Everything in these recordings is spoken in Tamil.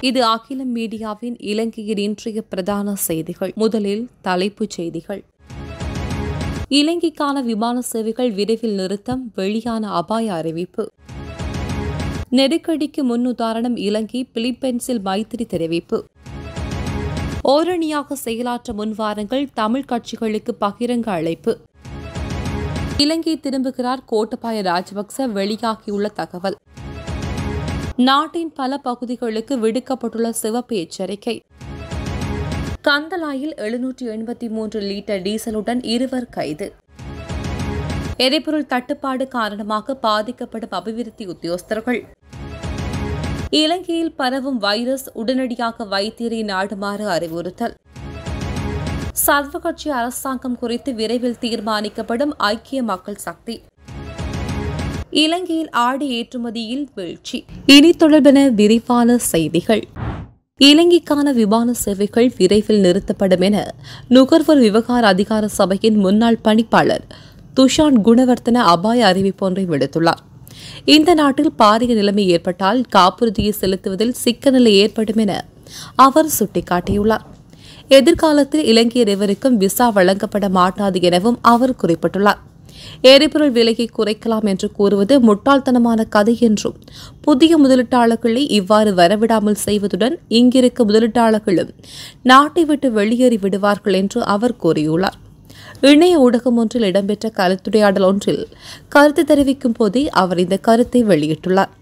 இது அகிலம் மீடியாவின் இலங்கையின் இன்றைய பிரதான செய்திகள் முதலில் தலைப்புச் செய்திகள் இலங்கைக்கான விமான சேவைகள் விரைவில் நிறுத்தம் வெளியான அபாய அறிவிப்பு நெருக்கடிக்கு முன்னுதாரணம் இலங்கை பிலிப்பைன்ஸில் மைத்திரி தெரிவிப்பு ஓரணியாக செயலாற்ற முன்வாருங்கள் தமிழ் கட்சிகளுக்கு பகிரங்க அழைப்பு இலங்கை திரும்புகிறார் கோட்டபாய ராஜபக்ச வெளியாகியுள்ள தகவல் நாட்டின் பல பகுதிகளுக்கு விடுக்கப்பட்டுள்ள சிவப்பு எச்சரிக்கை கந்தலாயில் எழுநூற்றி எண்பத்தி மூன்று லிட்டர் டீசலுடன் இருவர் கைது எரிபொருள் தட்டுப்பாடு காரணமாக பாதிக்கப்படும் அபிவிருத்தி உத்தியோகஸ்தர்கள் இலங்கையில் பரவும் வைரஸ் உடனடியாக வைத்தியரை நாடுமாறு அறிவுறுத்தல் சர்வகட்சி அரசாங்கம் குறித்து விரைவில் தீர்மானிக்கப்படும் ஐக்கிய மக்கள் சக்தி இலங்கையில் ஆடி ஏற்றுமதியில் வீழ்ச்சி இனி தொடர்பென விரிவான செய்திகள் இலங்கைக்கான விமான சேவைகள் விரைவில் நிறுத்தப்படும் என நுகர்வோர் விவகார அதிகார சபையின் முன்னாள் பணிப்பாளர் துஷான் குணவர்த்தன அபாய அறிவிப்பொன்றை விடுத்துள்ளார் இந்த நாட்டில் பாரிய நிலைமை ஏற்பட்டால் காப்புறுதியை செலுத்துவதில் சிக்க நிலை ஏற்படும் என அவர் சுட்டிக்காட்டியுள்ளார் எதிர்காலத்தில் இலங்கையர் எவருக்கும் விசா வழங்கப்பட மாட்டாது எனவும் அவர் குறிப்பிட்டுள்ளார் எரிபொருள் விலையை குறைக்கலாம் என்று கூறுவது முட்டாள்தனமான கதை என்றும் புதிய முதலீட்டாளர்களை இவ்வாறு வரவிடாமல் செய்வதுடன் இங்கிருக்கும் முதலீட்டாளர்களும் நாட்டை விட்டு வெளியேறி விடுவார்கள் என்று அவர் கூறியுள்ளார் இணைய ஊடகம் ஒன்றில் இடம்பெற்ற கருத்துரையாடல் ஒன்றில் கருத்து தெரிவிக்கும் போதே அவர் இந்த கருத்தை வெளியிட்டுள்ளார்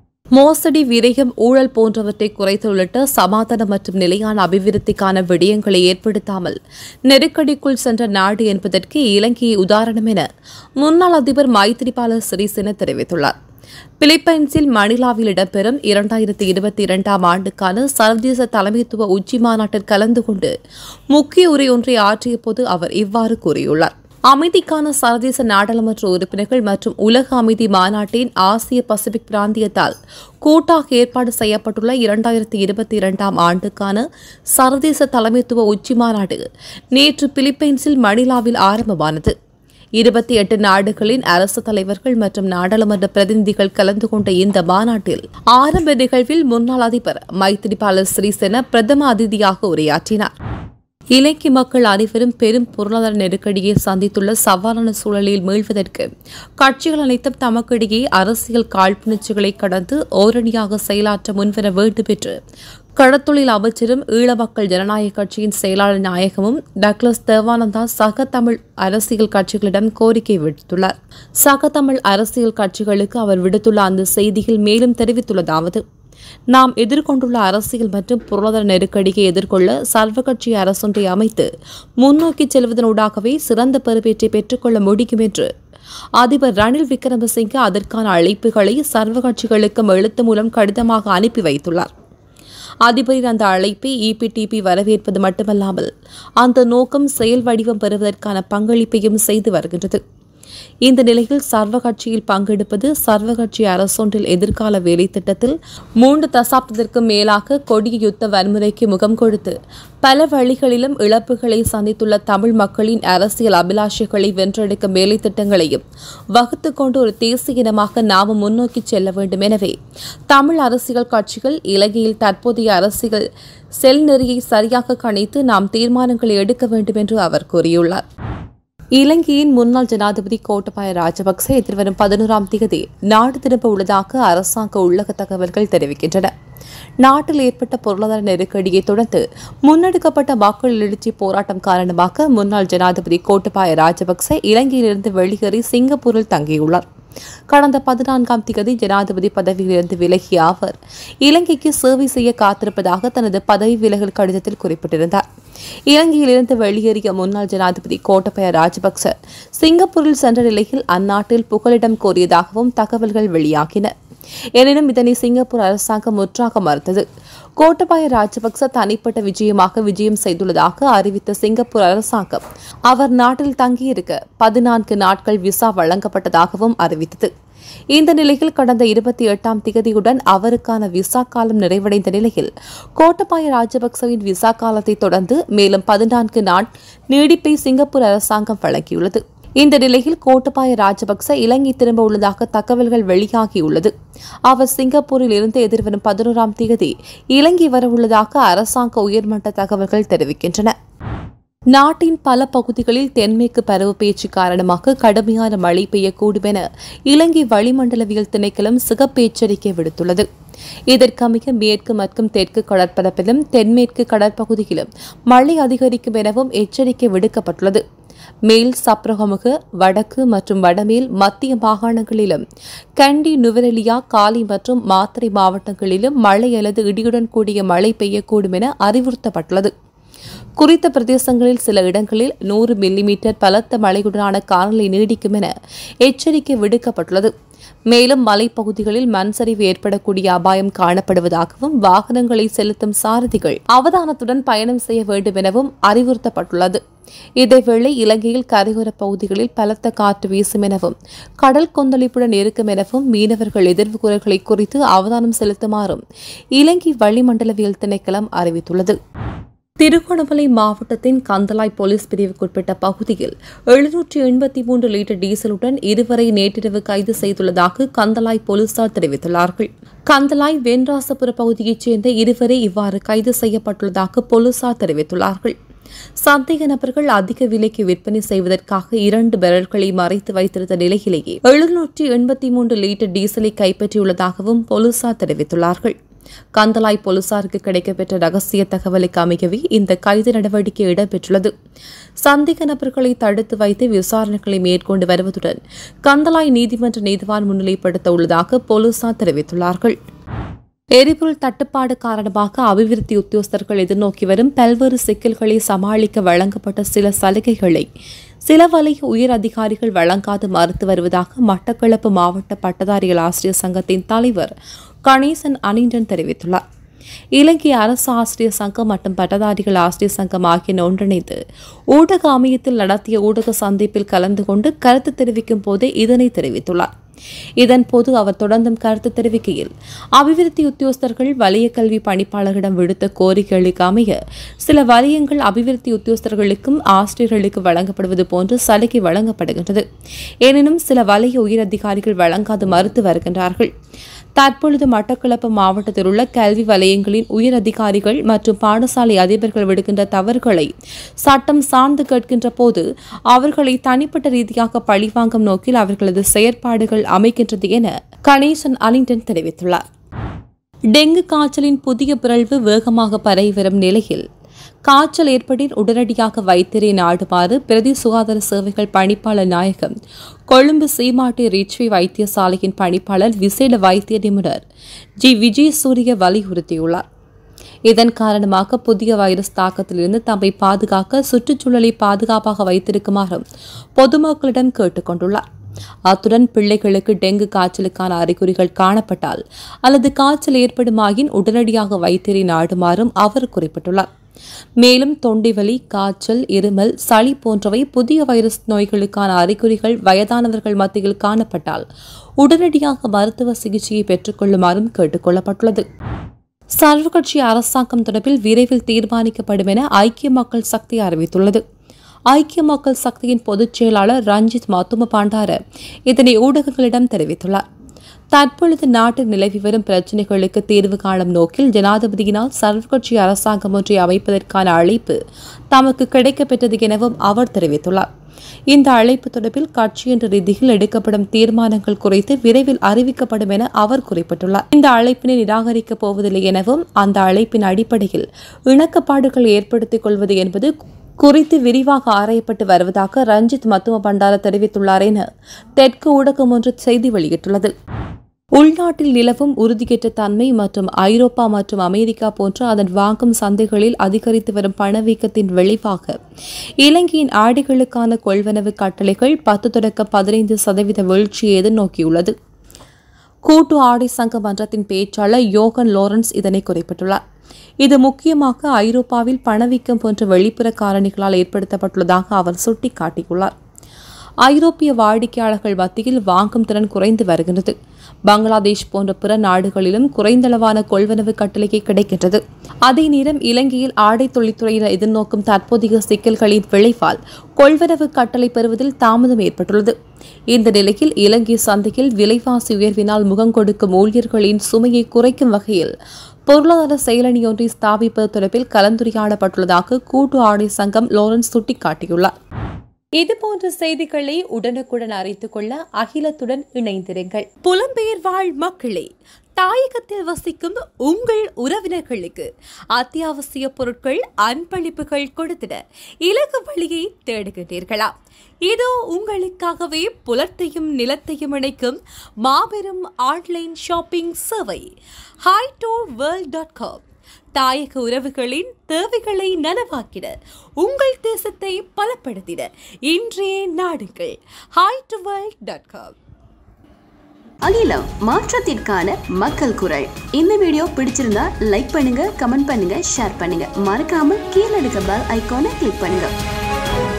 மோசடி விரயம் ஊழல் போன்றவற்றை குறைத்து உள்ளிட்ட சமாதான மற்றும் நிலையான அபிவிருத்திக்கான விடயங்களை ஏற்படுத்தாமல் நெருக்கடிக்குள் சென்ற நாடு என்பதற்கு இலங்கையை உதாரணம் என முன்னாள் அதிபர் மைத்திரிபால சிறிசேன தெரிவித்துள்ளார் பிலிப்பைன்ஸில் மணிலாவில் இடம்பெறும் இரண்டாயிரத்தி இருபத்தி இரண்டாம் ஆண்டுக்கான சர்வதேச தலைமைத்துவ உச்சி மாநாட்டில் கலந்து கொண்டு முக்கிய உரையொன்றை ஆற்றிய போது அவர் இவ்வாறு கூறியுள்ளார் அமைதிக்கான சர்வதேச நாடாளுமன்ற உறுப்பினர்கள் மற்றும் உலக அமைதி மாநாட்டின் ஆசிய பசிபிக் பிராந்தியத்தால் கூட்டாக ஏற்பாடு செய்யப்பட்டுள்ள இரண்டாயிரத்தி இருபத்தி இரண்டாம் ஆண்டுக்கான சர்வதேச தலைமைத்துவ உச்சி மாநாடு நேற்று பிலிப்பைன்ஸில் மணிலாவில் ஆரம்பமானது இருபத்தி எட்டு நாடுகளின் அரசு தலைவர்கள் மற்றும் நாடாளுமன்ற பிரதிநிதிகள் கலந்து கொண்ட இந்த மாநாட்டில் ஆரம்ப நிகழ்வில் முன்னாள் அதிபர் மைத்திரிபால சிறிசேன பிரதம அதிதியாக உரையாற்றினார் இலங்கை மக்கள் அனைவரும் பெரும் பொருளாதார நெருக்கடியை சந்தித்துள்ள சவாலான சூழலில் மீள்வதற்கு கட்சிகள் அனைத்தும் தமக்கிடையே அரசியல் காழ்ப்புணர்ச்சிகளை கடந்து ஓரணியாக செயலாற்ற முன்வர வேண்டும் என்று கடத்தொழில் அமைச்சரும் ஈழ மக்கள் ஜனநாயக கட்சியின் செயலாளர் நாயகமும் டக்ளஸ் தேவானந்தா சக தமிழ் அரசியல் கட்சிகளிடம் கோரிக்கை விடுத்துள்ளார் சக தமிழ் அரசியல் கட்சிகளுக்கு அவர் விடுத்துள்ள அந்த செய்தியில் மேலும் தெரிவித்துள்ளதாவது நாம் எதிர்கொண்டுள்ள அரசியல் மற்றும் பொருளாதார நெருக்கடியை எதிர்கொள்ள சர்வ கட்சி அரசொன்றை அமைத்து முன்னோக்கி செல்வதனூடாகவே சிறந்த பெறுபேற்றை பெற்றுக்கொள்ள முடியும் என்று அதிபர் ரணில் விக்ரமசிங்கே அதற்கான அழைப்புகளை சர்வ கட்சிகளுக்கும் எழுத்து மூலம் கடிதமாக அனுப்பி வைத்துள்ளார் அதிபரின் அந்த அழைப்பை இபிடிபி வரவேற்பது மட்டுமல்லாமல் அந்த நோக்கம் செயல் வடிவம் பெறுவதற்கான பங்களிப்பையும் செய்து வருகின்றது இந்த நிலையில் சர்வ கட்சியில் பங்கெடுப்பது சர்வ கட்சி அரசொன்றில் எதிர்கால வேலை திட்டத்தில் மூன்று தசாப்தத்திற்கும் மேலாக கொடிய யுத்த வன்முறைக்கு முகம் கொடுத்து பல வழிகளிலும் இழப்புகளை சந்தித்துள்ள தமிழ் மக்களின் அரசியல் அபிலாஷைகளை வென்றெடுக்கும் வேலை திட்டங்களையும் வகுத்து கொண்டு ஒரு தேசிய இனமாக நாமும் முன்னோக்கி செல்ல வேண்டும் எனவே தமிழ் அரசியல் கட்சிகள் இலங்கையில் தற்போதைய அரசியல் செல் நெறியை சரியாக கணித்து நாம் தீர்மானங்களை எடுக்க வேண்டும் என்று அவர் கூறியுள்ளார் இலங்கையின் முன்னாள் ஜனாதிபதி கோட்டபாய ராஜபக்ச எதிர்வரும் பதினோராம் தேதி நாடு திரும்ப உள்ளதாக அரசாங்க உள்ளக தகவல்கள் தெரிவிக்கின்றன நாட்டில் ஏற்பட்ட பொருளாதார நெருக்கடியை தொடர்ந்து முன்னெடுக்கப்பட்ட மக்கள் எழுச்சி போராட்டம் காரணமாக முன்னாள் ஜனாதிபதி கோட்டபாய ராஜபக்ச இலங்கையிலிருந்து வெளியேறி சிங்கப்பூரில் தங்கியுள்ளார் கடந்த பதினான்காம் தேதி ஜனாதிபதி பதவியிலிருந்து விலகிய அவர் இலங்கைக்கு சேவை செய்ய காத்திருப்பதாக தனது பதவி விலகல் கடிதத்தில் குறிப்பிட்டிருந்தார் இலங்கையிலிருந்து வெளியேறிய முன்னாள் ஜனாதிபதி கோட்டபய ராஜபக்ச சிங்கப்பூரில் சென்ற நிலையில் அந்நாட்டில் புகலிடம் கோரியதாகவும் தகவல்கள் வெளியாகின எனினும் இதனை சிங்கப்பூர் அரசாங்கம் முற்றாக மறுத்தது கோட்டபாய ராஜபக்ச தனிப்பட்ட விஜயமாக விஜயம் செய்துள்ளதாக அறிவித்த சிங்கப்பூர் அரசாங்கம் அவர் நாட்டில் தங்கியிருக்க பதினான்கு நாட்கள் விசா வழங்கப்பட்டதாகவும் அறிவித்தது இந்த நிலையில் கடந்த இருபத்தி எட்டாம் திகதியுடன் அவருக்கான விசா காலம் நிறைவடைந்த நிலையில் கோட்டபாய ராஜபக்சவின் விசா காலத்தை தொடர்ந்து மேலும் பதினான்கு நாள் நீடிப்பை சிங்கப்பூர் அரசாங்கம் வழங்கியுள்ளது இந்த நிலையில் கோட்டபாய ராஜபக்ச இலங்கை திரும்ப உள்ளதாக தகவல்கள் வெளியாகியுள்ளது அவர் சிங்கப்பூரில் இருந்து எதிர்வரும் பதினோராம் தேதி இலங்கை வரவுள்ளதாக அரசாங்க உயர்மட்ட தகவல்கள் தெரிவிக்கின்றன நாட்டின் பல பகுதிகளில் தென்மேற்கு பருவ பேச்சு காரணமாக கடுமையான மழை பெய்யக்கூடும் என இலங்கை வளிமண்டலவியல் திணைக்களம் சிகப்பு எச்சரிக்கை விடுத்துள்ளது இதற்கமைய மேற்கு மற்றும் தெற்கு கடற்பரப்பிலும் தென்மேற்கு கடற்பகுதியிலும் மழை அதிகரிக்கும் எனவும் எச்சரிக்கை விடுக்கப்பட்டுள்ளது மேல் சப்ரகமுக வடக்கு மற்றும் வடமேல் மத்திய மாகாணங்களிலும் கண்டி நுவரெலியா காலி மற்றும் மாத்தறை மாவட்டங்களிலும் மழை அல்லது இடியுடன் கூடிய மழை பெய்யக்கூடும் என அறிவுறுத்தப்பட்டுள்ளது குறித்த பிரதேசங்களில் சில இடங்களில் நூறு மில்லிமீட்டர் பலத்த மழையுடனான காலநிலை நீடிக்கும் என எச்சரிக்கை விடுக்கப்பட்டுள்ளது மேலும் மலைப்பகுதிகளில் மண் சரிவு ஏற்படக்கூடிய அபாயம் காணப்படுவதாகவும் வாகனங்களை செலுத்தும் சாரதிகள் அவதானத்துடன் பயணம் செய்ய வேண்டும் எனவும் அறிவுறுத்தப்பட்டுள்ளது இதேவேளை இலங்கையில் கரையோரப் பகுதிகளில் பலத்த காற்று வீசும் எனவும் கடல் கொந்தளிப்புடன் இருக்கும் எனவும் மீனவர்கள் எதிர்வு குரல்களை குறித்து அவதானம் செலுத்துமாறும் இலங்கை வளிமண்டலவியல் திணைக்களம் அறிவித்துள்ளது திருகோணமலை மாவட்டத்தின் கந்தலாய் போலீஸ் பிரிவுக்குட்பட்ட பகுதியில் எழுநூற்றி எண்பத்தி மூன்று லிட்டர் டீசலுடன் இருவரை நேற்றிரவு கைது செய்துள்ளதாக கந்தலாய் போலீசார் தெரிவித்துள்ளார்கள் கந்தலாய் வெண்ராசபுர பகுதியைச் சேர்ந்த இருவரை இவ்வாறு கைது செய்யப்பட்டுள்ளதாக போலீசார் தெரிவித்துள்ளார்கள் சந்தேக நபர்கள் அதிக விலைக்கு விற்பனை செய்வதற்காக இரண்டு பேரல்களை மறைத்து வைத்திருந்த நிலையிலேயே எழுநூற்றி எண்பத்தி மூன்று லிட்டர் டீசலை கைப்பற்றியுள்ளதாகவும் போலீசார் தெரிவித்துள்ளார்கள் கந்தலாய் போலீசாருக்கு கிடைக்கப்பெற்ற ரகசிய தகவலுக்கு அமையவே இந்த கைது நடவடிக்கை இடம்பெற்றுள்ளது சந்தேக நபர்களை தடுத்து வைத்து விசாரணைகளை மேற்கொண்டு வருவதுடன் கந்தலாய் நீதிமன்ற நீதிவான் முன்னிலைப்படுத்த உள்ளதாக போலீசார் தெரிவித்துள்ளார்கள் எரிபொருள் தட்டுப்பாடு காரணமாக அபிவிருத்தி உத்தியோகஸ்தர்கள் எதிர்நோக்கி வரும் பல்வேறு சிக்கல்களை சமாளிக்க வழங்கப்பட்ட சில சலுகைகளை சில வலய உயர் அதிகாரிகள் வழங்காது மறுத்து வருவதாக மட்டக்களப்பு மாவட்ட பட்டதாரிகள் ஆசிரியர் சங்கத்தின் தலைவர் கணேசன் அனிண்டன் தெரிவித்துள்ளார் இலங்கை அரசு ஆசிரியர் சங்கம் மற்றும் பட்டதாரிகள் ஆசிரியர் சங்கம் ஆகியன ஒன்றிணைந்து ஊடக அமையத்தில் நடத்திய ஊடக சந்திப்பில் கலந்து கொண்டு கருத்து தெரிவிக்கும் போதே இதனை தெரிவித்துள்ளார் இதன்போது அவர் தொடர்ந்தும் கருத்து தெரிவிக்கையில் அபிவிருத்தி உத்தியோகஸ்தர்கள் வலய கல்வி பணிப்பாளர்களிடம் விடுத்த கோரிக்கைகளுக்கு அமைய சில வலயங்கள் அபிவிருத்தி உத்தியோகஸ்தர்களுக்கும் ஆசிரியர்களுக்கு வழங்கப்படுவது போன்று சலுகை வழங்கப்படுகின்றது எனினும் சில வலய உயர் அதிகாரிகள் வழங்காது மறுத்து வருகின்றார்கள் தற்பொழுது மட்டக்களப்பு மாவட்டத்தில் உள்ள கல்வி வலயங்களின் உயர் அதிகாரிகள் மற்றும் பாடசாலை அதிபர்கள் விடுக்கின்ற தவறுகளை சட்டம் சார்ந்து கேட்கின்ற போது அவர்களை தனிப்பட்ட ரீதியாக பழிவாங்கும் நோக்கில் அவர்களது செயற்பாடுகள் அமைக்கின்றது என கணேசன் அலிங்டன் தெரிவித்துள்ளார் டெங்கு காய்ச்சலின் புதிய பிறழ்வு வேகமாக பரவி வரும் நிலையில் காய்ச்சல் ஏற்படின் உடனடியாக வைத்திரை நாடுமாறு பிரதி சுகாதார சேவைகள் பணிப்பாளர் நாயகம் கொழும்பு சீமாட்டி ரிச்வி வைத்தியசாலையின் பணிப்பாளர் விசேட வைத்திய நிபுணர் ஜி விஜய் சூரிய வலியுறுத்தியுள்ளார் இதன் காரணமாக புதிய வைரஸ் தாக்கத்திலிருந்து தம்மை பாதுகாக்க சுற்றுச்சூழலை பாதுகாப்பாக வைத்திருக்குமாறும் பொதுமக்களிடம் கேட்டுக் கொண்டுள்ளார் அத்துடன் பிள்ளைகளுக்கு டெங்கு காய்ச்சலுக்கான அறிகுறிகள் காணப்பட்டால் அல்லது காய்ச்சல் ஏற்படுமாயின் உடனடியாக வைத்தியரை நாடுமாறும் அவர் குறிப்பிட்டுள்ளார் மேலும் தொண்டைவலி காய்ச்சல் இருமல் சளி போன்றவை புதிய வைரஸ் நோய்களுக்கான அறிகுறிகள் வயதானவர்கள் மத்தியில் காணப்பட்டால் உடனடியாக மருத்துவ சிகிச்சையை பெற்றுக்கொள்ளுமாறும் கேட்டுக் கொள்ளப்பட்டுள்ளது சர்வகட்சி அரசாங்கம் தொடர்பில் விரைவில் தீர்மானிக்கப்படும் என ஐக்கிய மக்கள் சக்தி அறிவித்துள்ளது ஐக்கிய மக்கள் சக்தியின் பொதுச் செயலாளர் ரஞ்சித் மத்தும பாண்டார இதனை ஊடகங்களிடம் தெரிவித்துள்ளார் தற்பொழுது நாட்டில் நிலவி வரும் பிரச்சினைகளுக்கு தீர்வு காணும் நோக்கில் ஜனாதிபதியினால் சர்வகட்சி அரசாங்கம் ஒன்றை அமைப்பதற்கான அழைப்பு தமக்கு கிடைக்கப்பெற்றது எனவும் அவர் தெரிவித்துள்ளார் இந்த அழைப்பு தொடர்பில் கட்சி என்ற ரீதியில் எடுக்கப்படும் தீர்மானங்கள் குறித்து விரைவில் அறிவிக்கப்படும் என அவர் குறிப்பிட்டுள்ளார் இந்த அழைப்பினை நிராகரிக்கப் போவதில்லை எனவும் அந்த அழைப்பின் அடிப்படையில் இணக்கப்பாடுகள் ஏற்படுத்திக் கொள்வது என்பது குறித்து விரிவாக ஆராயப்பட்டு வருவதாக ரஞ்சித் மத்துவ பண்டார தெரிவித்துள்ளார் என தெற்கு ஊடகம் ஒன்று செய்தி வெளியிட்டுள்ளது உள்நாட்டில் நிலவும் உறுதியற்ற தன்மை மற்றும் ஐரோப்பா மற்றும் அமெரிக்கா போன்ற அதன் வாங்கும் சந்தைகளில் அதிகரித்து வரும் பணவீக்கத்தின் விளைவாக இலங்கையின் ஆடைகளுக்கான கொள்வனவு கட்டளைகள் பத்து தொடக்க பதினைந்து சதவீத வீழ்ச்சியை எதிர்நோக்கியுள்ளது கூட்டு ஆடை சங்க மன்றத்தின் பேச்சாளர் யோகன் லோரன்ஸ் இதனை குறிப்பிட்டுள்ளார் இது முக்கியமாக ஐரோப்பாவில் பணவீக்கம் போன்ற வெளிப்புற காரணிகளால் ஏற்படுத்தப்பட்டுள்ளதாக அவர் சுட்டிக்காட்டியுள்ளார் ஐரோப்பிய வாடிக்கையாளர்கள் மத்தியில் வாங்கும் திறன் குறைந்து வருகிறது பங்களாதேஷ் போன்ற பிற நாடுகளிலும் குறைந்தளவான கொள்வனவு கட்டளையை கிடைக்கின்றது அதே நேரம் இலங்கையில் ஆடை தொழில்துறையினர் எதிர்நோக்கும் தற்போதைய சிக்கல்களின் விளைவால் கொள்வனவு கட்டளை பெறுவதில் தாமதம் ஏற்பட்டுள்ளது இந்த நிலையில் இலங்கை சந்தையில் விலைவாசி உயர்வினால் முகம் கொடுக்கும் ஊழியர்களின் சுமையை குறைக்கும் வகையில் பொருளாதார செயலணி ஒன்றை ஸ்தாபிப்பது தொடர்பில் கலந்துரையாடப்பட்டுள்ளதாக கூட்டு ஆடை சங்கம் லாரன்ஸ் சுட்டிக்காட்டியுள்ளார் இதுபோன்ற செய்திகளை உடனுக்குடன் அறிந்து கொள்ள அகிலத்துடன் இணைந்திருங்கள் புலம்பெயர் வாழ் மக்களே தாயகத்தில் வசிக்கும் உங்கள் உறவினர்களுக்கு அத்தியாவசிய பொருட்கள் அன்பளிப்புகள் கொடுத்திட இலகு வழியை தேடுகின்றீர்களா இதோ உங்களுக்காகவே புலத்தையும் நிலத்தையும் இணைக்கும் மாபெரும் ஆன்லைன் ஷாப்பிங் சேவை ஹைடோ வேர்ல்ட் டாட் காம் தாயக உறவுகளின் தேவைகளை நனவாக்கிட உங்கள் தேசத்தை பலப்படுத்திட இன்றைய நாடுகள் ஹைட் டாட் காம் அகிலம் மாற்றத்திற்கான மக்கள் குரல் இந்த வீடியோ பிடிச்சிருந்தா லைக் பண்ணுங்க கமெண்ட் பண்ணுங்க ஷேர் பண்ணுங்க மறக்காம கீழே இருக்க பெல் ஐகானை கிளிக் பண்ணுங்க